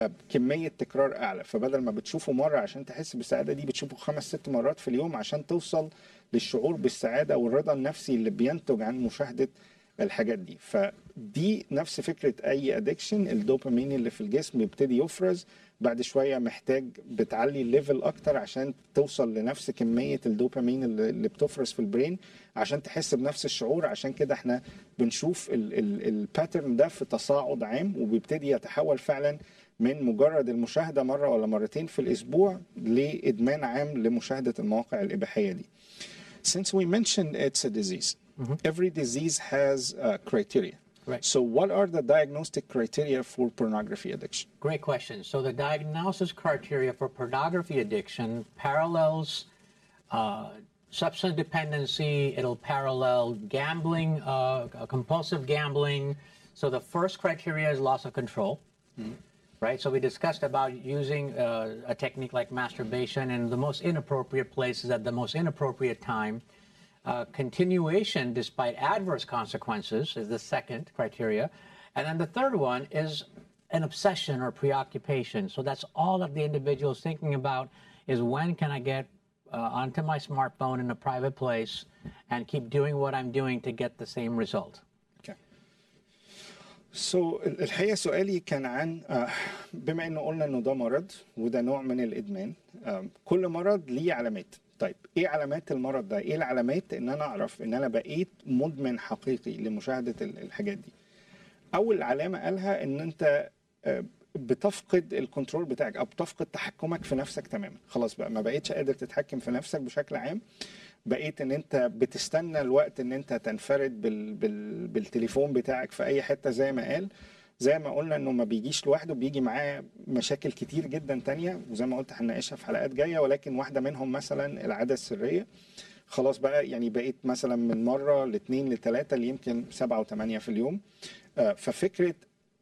كميه تكرار اعلى فبدل ما بتشوفه مره عشان تحس بالسعاده دي بتشوفه خمس ست مرات في اليوم عشان توصل للشعور بالسعاده والرضا النفسي اللي بينتج عن مشاهده الحاجات دي فدي نفس فكره اي ادكشن الدوبامين اللي في الجسم بيبتدي يفرز بعد شويه محتاج بتعلي الليفل اكتر عشان توصل لنفس كميه الدوبامين اللي اللي بتفرز في البرين عشان تحس بنفس الشعور عشان كده احنا بنشوف الباترن ده في تصاعد عام وبيبتدي يتحول فعلا من مجرد المشاهده مره ولا مرتين في الاسبوع لادمان عام لمشاهده المواقع الاباحيه دي. Since we mentioned it's a disease, every disease has uh, criteria. Right. So, what are the diagnostic criteria for pornography addiction? Great question. So the diagnosis criteria for pornography addiction parallels uh, substance dependency. It'll parallel gambling, uh, compulsive gambling. So the first criteria is loss of control. Right. So we discussed about using uh, a technique like masturbation in the most inappropriate places at the most inappropriate time. Uh, continuation despite adverse consequences is the second criteria. And then the third one is an obsession or preoccupation. So that's all that the individual is thinking about is when can I get uh, onto my smartphone in a private place and keep doing what I'm doing to get the same result. Okay. So الحقيقه سؤالي كان عن آه، بما انه قلنا انه ده مرض وده نوع من الادمان آه، كل مرض ليه علامات طيب ايه علامات المرض ده ايه العلامات ان انا اعرف ان انا بقيت مدمن حقيقي لمشاهده ال- الحاجات دي اول علامه قالها ان انت آه، بتفقد الكنترول بتاعك او بتفقد تحكمك في نفسك تماما خلاص بقى ما بقيتش قادر تتحكم في نفسك بشكل عام بقيت ان انت بتستنى الوقت ان انت تنفرد بال... بال... بالتليفون بتاعك في اي حته زي ما قال زي ما قلنا انه ما بيجيش لوحده بيجي معاه مشاكل كتير جدا تانية وزي ما قلت هنناقشها في حلقات جايه ولكن واحده منهم مثلا العاده السريه خلاص بقى يعني بقيت مثلا من مره لاثنين لثلاثه ليمكن سبعه وثمانيه في اليوم آه، ففكره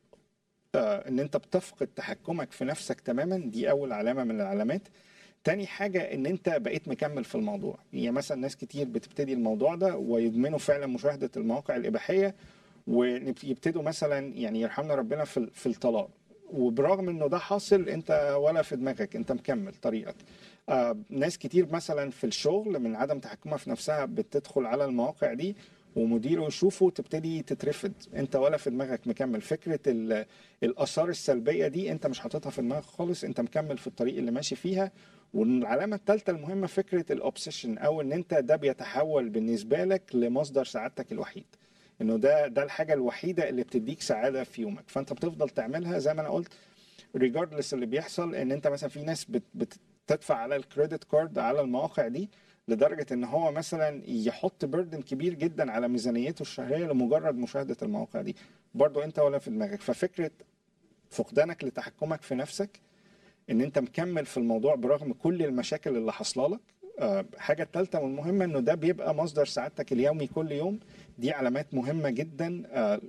آه، ان انت بتفقد تحكمك في نفسك تماما دي اول علامه من العلامات تاني حاجة ان انت بقيت مكمل في الموضوع يعني مثلا ناس كتير بتبتدي الموضوع ده ويدمنوا فعلا مشاهدة المواقع الاباحية ويبتدوا مثلا يعني يرحمنا ربنا في في الطلاق وبرغم انه ده حاصل انت ولا في دماغك انت مكمل طريقك آه ناس كتير مثلا في الشغل من عدم تحكمها في نفسها بتدخل على المواقع دي ومديره يشوفه تبتدي تترفد انت ولا في دماغك مكمل فكره ال- الاثار السلبيه دي انت مش حاططها في دماغك خالص انت مكمل في الطريق اللي ماشي فيها والعلامه الثالثه المهمه فكره الاوبسيشن او ان انت ده بيتحول بالنسبه لك لمصدر سعادتك الوحيد انه ده ده الحاجه الوحيده اللي بتديك سعاده في يومك فانت بتفضل تعملها زي ما انا قلت ريجاردلس اللي بيحصل ان انت مثلا في ناس بت بتدفع على الكريدت كارد على المواقع دي لدرجه ان هو مثلا يحط بردن كبير جدا على ميزانيته الشهريه لمجرد مشاهده المواقع دي برضو انت ولا في دماغك ففكره فقدانك لتحكمك في نفسك ان انت مكمل في الموضوع برغم كل المشاكل اللي حاصله لك آه، حاجه الثالثه والمهمه انه ده بيبقى مصدر سعادتك اليومي كل يوم دي علامات مهمه جدا آه،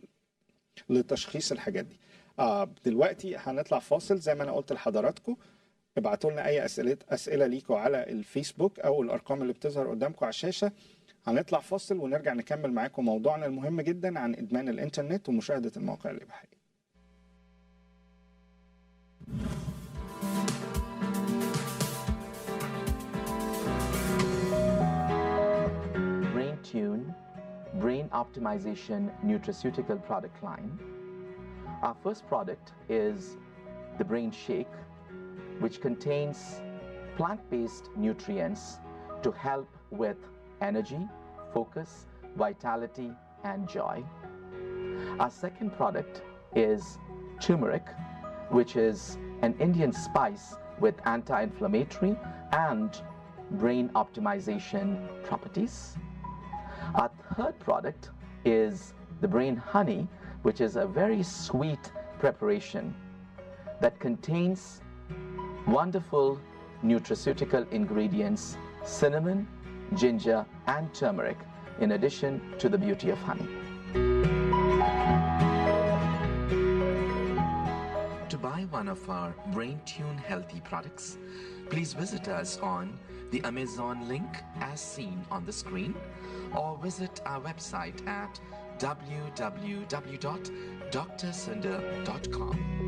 لتشخيص الحاجات دي آه، دلوقتي هنطلع فاصل زي ما انا قلت لحضراتكم ابعتوا لنا اي اسئله اسئله ليكم على الفيسبوك او الارقام اللي بتظهر قدامكم على الشاشه هنطلع فاصل ونرجع نكمل معاكم موضوعنا المهم جدا عن ادمان الانترنت ومشاهده المواقع الاباحيه BrainTune Brain Optimization Nutraceutical product line. Our first product is the Brain Shake, which contains plant based nutrients to help with energy, focus, vitality, and joy. Our second product is turmeric, which is an Indian spice with anti inflammatory and brain optimization properties. Our third product is the brain honey, which is a very sweet preparation that contains wonderful nutraceutical ingredients cinnamon, ginger, and turmeric, in addition to the beauty of honey. To buy one of our BrainTune healthy products, please visit us on the Amazon link as seen on the screen or visit our website at www.drsunder.com.